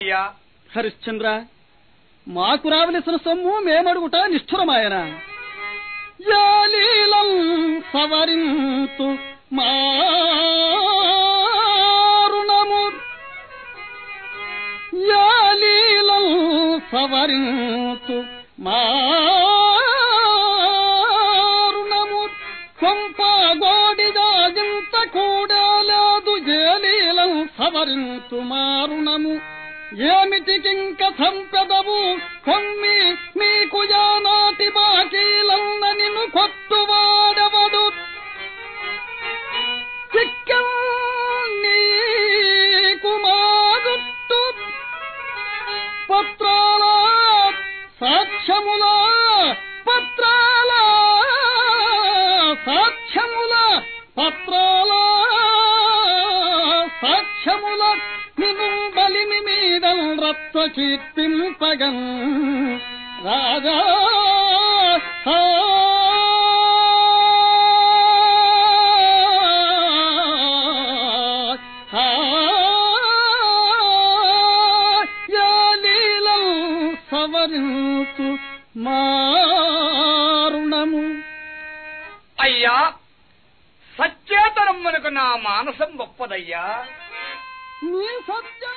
అయ్యా హరిశ్చంద్ర మాకు రావలసిన సొమ్ము మేమడుగుట నిష్ఠురమాయన యాలీలం సవరింతు మారుణము యాలీలం సవరింతు మారుణము కొంప గోడిదాజింత కూడాలేదు జలీలం సవరింతు మారుణము ఏమిటి కింక సంపెదవు కొమ్మి నీకు యానాటి బాకీలన్న నిన్ను కొట్టువాడవడు చిక్కం నీకు మాగుట్టు పత్రాల సాక్ష్యముల పత్రాల సాక్ష్యముల పత్రాల సాక్ష్యముల నిను బలిమి మీద రత్వ కీర్తింపగన్ రాజా యాలీలం సవరించు మారుణము అయ్యా సచ్చేతనమ్మనకు నా మానసం గొప్పదయ్యా నీ సత్య